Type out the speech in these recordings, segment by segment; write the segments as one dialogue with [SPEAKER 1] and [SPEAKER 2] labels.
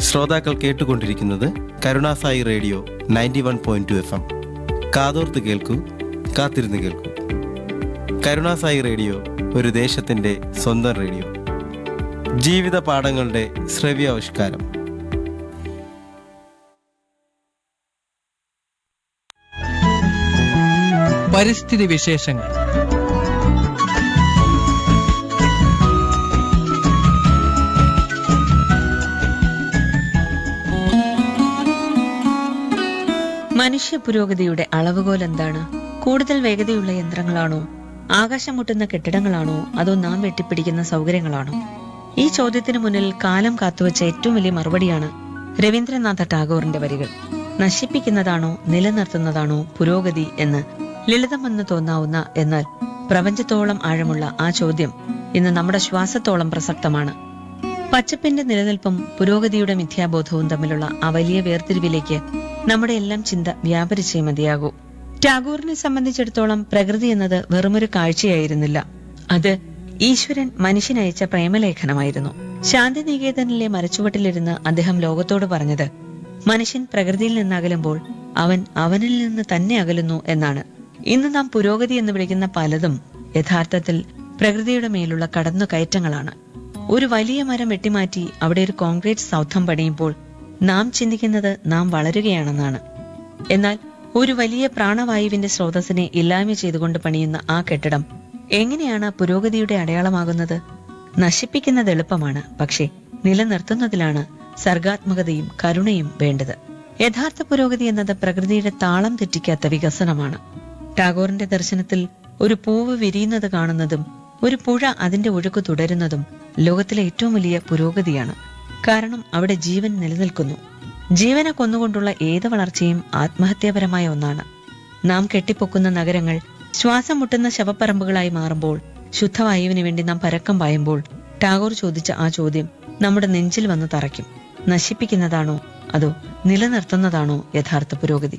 [SPEAKER 1] ശ്രോതാക്കൾ കേട്ടുകൊണ്ടിരിക്കുന്നത് Karunasai radio ninety one point two F M കാതോർത്ത് കേൾക്കൂ കാത്തിരുന്ന് കേൾക്കൂ കരുണാസായി റേഡിയോ ഒരു ദേശത്തിൻ്റെ സ്വന്തം റേഡിയോ ജീവിത പാഠങ്ങളുടെ ശ്രവ്യാവിഷ്കാരം
[SPEAKER 2] പരിസ്ഥിതി വിശേഷങ്ങൾ
[SPEAKER 3] മനുഷ്യ പുരോഗതിയുടെ അളവുകോൽ എന്താണ് കൂടുതൽ വേഗതയുള്ള യന്ത്രങ്ങളാണോ ആകാശം മുട്ടുന്ന കെട്ടിടങ്ങളാണോ അതോ നാം വെട്ടിപ്പിടിക്കുന്ന സൗകര്യങ്ങളാണോ ഈ ചോദ്യത്തിന് മുന്നിൽ കാലം കാത്തുവച്ച ഏറ്റവും വലിയ മറുപടിയാണ് രവീന്ദ്രനാഥ ടാഗോറിന്റെ വരികൾ നശിപ്പിക്കുന്നതാണോ നിലനിർത്തുന്നതാണോ പുരോഗതി എന്ന് ലളിതമെന്ന് തോന്നാവുന്ന എന്നാൽ പ്രപഞ്ചത്തോളം ആഴമുള്ള ആ ചോദ്യം ഇന്ന് നമ്മുടെ ശ്വാസത്തോളം പ്രസക്തമാണ് പച്ചപ്പിന്റെ നിലനിൽപ്പും പുരോഗതിയുടെ മിഥ്യാബോധവും തമ്മിലുള്ള ആ വലിയ വേർതിരിവിലേക്ക് നമ്മുടെ എല്ലാം ചിന്ത വ്യാപരിച്ചേ മതിയാകൂ ടാഗോറിനെ സംബന്ധിച്ചിടത്തോളം പ്രകൃതി എന്നത് വെറുമൊരു കാഴ്ചയായിരുന്നില്ല അത് ഈശ്വരൻ മനുഷ്യനയച്ച പ്രേമലേഖനമായിരുന്നു ശാന്തിനികേതനിലെ മരച്ചുവട്ടിലിരുന്ന് അദ്ദേഹം ലോകത്തോട് പറഞ്ഞത് മനുഷ്യൻ പ്രകൃതിയിൽ നിന്ന് അകലുമ്പോൾ അവൻ അവനിൽ നിന്ന് തന്നെ അകലുന്നു എന്നാണ് ഇന്ന് നാം പുരോഗതി എന്ന് വിളിക്കുന്ന പലതും യഥാർത്ഥത്തിൽ പ്രകൃതിയുടെ മേലുള്ള കടന്നുകയറ്റങ്ങളാണ് ഒരു വലിയ മരം വെട്ടിമാറ്റി അവിടെ ഒരു കോൺക്രീറ്റ് സൗധം പണിയുമ്പോൾ നാം ചിന്തിക്കുന്നത് നാം വളരുകയാണെന്നാണ് എന്നാൽ ഒരു വലിയ പ്രാണവായുവിന്റെ സ്രോതസ്സിനെ ഇല്ലായ്മ ചെയ്തുകൊണ്ട് പണിയുന്ന ആ കെട്ടിടം എങ്ങനെയാണ് പുരോഗതിയുടെ അടയാളമാകുന്നത് നശിപ്പിക്കുന്നത് എളുപ്പമാണ് പക്ഷേ നിലനിർത്തുന്നതിലാണ് സർഗാത്മകതയും കരുണയും വേണ്ടത് യഥാർത്ഥ പുരോഗതി എന്നത് പ്രകൃതിയുടെ താളം തെറ്റിക്കാത്ത വികസനമാണ് ടാഗോറിന്റെ ദർശനത്തിൽ ഒരു പൂവ് വിരിയുന്നത് കാണുന്നതും ഒരു പുഴ അതിന്റെ ഒഴുക്ക് തുടരുന്നതും ലോകത്തിലെ ഏറ്റവും വലിയ പുരോഗതിയാണ് കാരണം അവിടെ ജീവൻ നിലനിൽക്കുന്നു ജീവനെ കൊന്നുകൊണ്ടുള്ള ഏത് വളർച്ചയും ആത്മഹത്യാപരമായ ഒന്നാണ് നാം കെട്ടിപ്പൊക്കുന്ന നഗരങ്ങൾ ശ്വാസം മുട്ടുന്ന ശവപ്പറമ്പുകളായി മാറുമ്പോൾ ശുദ്ധവായുവിന് വേണ്ടി നാം പരക്കം പായുമ്പോൾ ടാഗോർ ചോദിച്ച ആ ചോദ്യം നമ്മുടെ നെഞ്ചിൽ വന്ന് തറയ്ക്കും നശിപ്പിക്കുന്നതാണോ അതോ നിലനിർത്തുന്നതാണോ യഥാർത്ഥ പുരോഗതി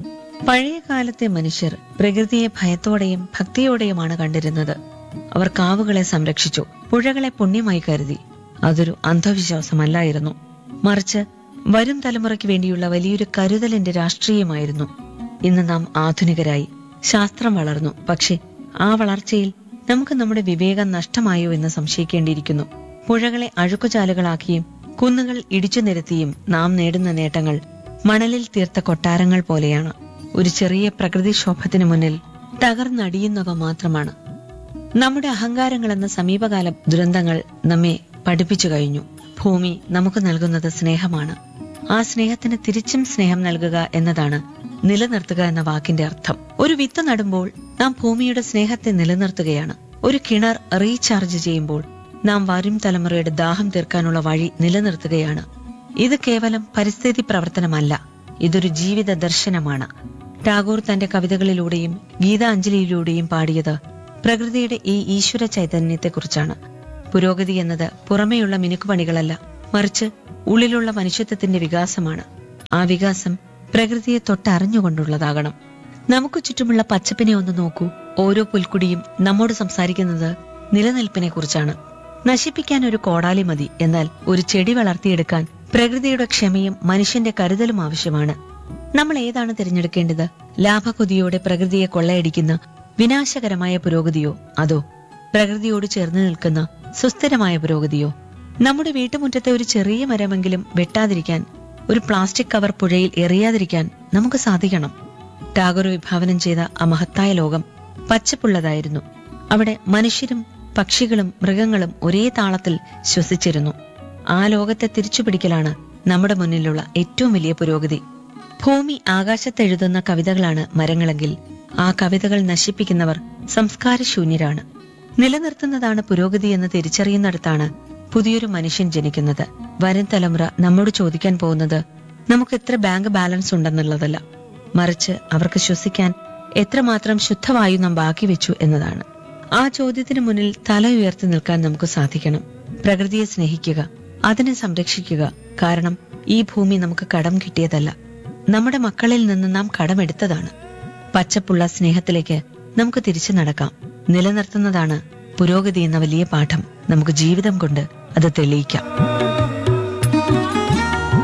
[SPEAKER 3] പഴയ കാലത്തെ മനുഷ്യർ പ്രകൃതിയെ ഭയത്തോടെയും ഭക്തിയോടെയുമാണ് കണ്ടിരുന്നത് അവർ കാവുകളെ സംരക്ഷിച്ചു പുഴകളെ പുണ്യമായി കരുതി അതൊരു അന്ധവിശ്വാസമല്ലായിരുന്നു മറിച്ച് വരും തലമുറയ്ക്ക് വേണ്ടിയുള്ള വലിയൊരു കരുതലിന്റെ രാഷ്ട്രീയമായിരുന്നു ഇന്ന് നാം ആധുനികരായി ശാസ്ത്രം വളർന്നു പക്ഷേ ആ വളർച്ചയിൽ നമുക്ക് നമ്മുടെ വിവേകം നഷ്ടമായോ എന്ന് സംശയിക്കേണ്ടിയിരിക്കുന്നു പുഴകളെ അഴുക്കുചാലുകളാക്കിയും കുന്നുകൾ ഇടിച്ചു നിരത്തിയും നാം നേടുന്ന നേട്ടങ്ങൾ മണലിൽ തീർത്ത കൊട്ടാരങ്ങൾ പോലെയാണ് ഒരു ചെറിയ പ്രകൃതിക്ഷോഭത്തിന് മുന്നിൽ തകർന്നടിയുന്നവ മാത്രമാണ് നമ്മുടെ അഹങ്കാരങ്ങൾ എന്ന സമീപകാല ദുരന്തങ്ങൾ നമ്മെ പഠിപ്പിച്ചു കഴിഞ്ഞു ഭൂമി നമുക്ക് നൽകുന്നത് സ്നേഹമാണ് ആ സ്നേഹത്തിന് തിരിച്ചും സ്നേഹം നൽകുക എന്നതാണ് നിലനിർത്തുക എന്ന വാക്കിന്റെ അർത്ഥം ഒരു വിത്ത് നടുമ്പോൾ നാം ഭൂമിയുടെ സ്നേഹത്തെ നിലനിർത്തുകയാണ് ഒരു കിണർ റീചാർജ് ചെയ്യുമ്പോൾ നാം വരും തലമുറയുടെ ദാഹം തീർക്കാനുള്ള വഴി നിലനിർത്തുകയാണ് ഇത് കേവലം പരിസ്ഥിതി പ്രവർത്തനമല്ല ഇതൊരു ജീവിത ദർശനമാണ് ടാഗോർ തന്റെ കവിതകളിലൂടെയും ഗീതാഞ്ജലിയിലൂടെയും പാടിയത് പ്രകൃതിയുടെ ഈ ഈശ്വര ചൈതന്യത്തെക്കുറിച്ചാണ് പുരോഗതി എന്നത് പുറമേയുള്ള മിനുക്കുപണികളല്ല മറിച്ച് ഉള്ളിലുള്ള മനുഷ്യത്വത്തിന്റെ വികാസമാണ് ആ വികാസം പ്രകൃതിയെ തൊട്ടറിഞ്ഞുകൊണ്ടുള്ളതാകണം നമുക്ക് ചുറ്റുമുള്ള പച്ചപ്പിനെ ഒന്ന് നോക്കൂ ഓരോ പുൽക്കുടിയും നമ്മോട് സംസാരിക്കുന്നത് നിലനിൽപ്പിനെ കുറിച്ചാണ് നശിപ്പിക്കാൻ ഒരു കോടാലി മതി എന്നാൽ ഒരു ചെടി വളർത്തിയെടുക്കാൻ പ്രകൃതിയുടെ ക്ഷമയും മനുഷ്യന്റെ കരുതലും ആവശ്യമാണ് നമ്മൾ ഏതാണ് തിരഞ്ഞെടുക്കേണ്ടത് ലാഭകൊതിയോടെ പ്രകൃതിയെ കൊള്ളയടിക്കുന്ന വിനാശകരമായ പുരോഗതിയോ അതോ പ്രകൃതിയോട് ചേർന്ന് നിൽക്കുന്ന സുസ്ഥിരമായ പുരോഗതിയോ നമ്മുടെ വീട്ടുമുറ്റത്തെ ഒരു ചെറിയ മരമെങ്കിലും വെട്ടാതിരിക്കാൻ ഒരു പ്ലാസ്റ്റിക് കവർ പുഴയിൽ എറിയാതിരിക്കാൻ നമുക്ക് സാധിക്കണം ടാഗോർ വിഭാവനം ചെയ്ത ആ മഹത്തായ ലോകം പച്ചപ്പുള്ളതായിരുന്നു അവിടെ മനുഷ്യരും പക്ഷികളും മൃഗങ്ങളും ഒരേ താളത്തിൽ ശ്വസിച്ചിരുന്നു ആ ലോകത്തെ തിരിച്ചുപിടിക്കലാണ് നമ്മുടെ മുന്നിലുള്ള ഏറ്റവും വലിയ പുരോഗതി ഭൂമി ആകാശത്തെഴുതുന്ന കവിതകളാണ് മരങ്ങളെങ്കിൽ ആ കവിതകൾ നശിപ്പിക്കുന്നവർ സംസ്കാരശൂന്യരാണ് നിലനിർത്തുന്നതാണ് പുരോഗതി എന്ന് തിരിച്ചറിയുന്നിടത്താണ് പുതിയൊരു മനുഷ്യൻ ജനിക്കുന്നത് വരും തലമുറ നമ്മോട് ചോദിക്കാൻ പോകുന്നത് നമുക്ക് എത്ര ബാങ്ക് ബാലൻസ് ഉണ്ടെന്നുള്ളതല്ല മറിച്ച് അവർക്ക് ശ്വസിക്കാൻ എത്രമാത്രം ശുദ്ധവായു നാം ബാക്കി വെച്ചു എന്നതാണ് ആ ചോദ്യത്തിന് മുന്നിൽ തല ഉയർത്തി നിൽക്കാൻ നമുക്ക് സാധിക്കണം പ്രകൃതിയെ സ്നേഹിക്കുക അതിനെ സംരക്ഷിക്കുക കാരണം ഈ ഭൂമി നമുക്ക് കടം കിട്ടിയതല്ല നമ്മുടെ മക്കളിൽ നിന്ന് നാം കടമെടുത്തതാണ് പച്ചപ്പുള്ള സ്നേഹത്തിലേക്ക് നമുക്ക് തിരിച്ചു നടക്കാം നിലനിർത്തുന്നതാണ് പുരോഗതി എന്ന വലിയ പാഠം നമുക്ക് ജീവിതം കൊണ്ട് അത് തെളിയിക്കാം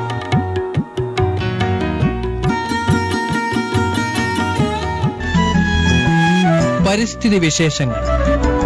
[SPEAKER 2] പരിസ്ഥിതി വിശേഷങ്ങൾ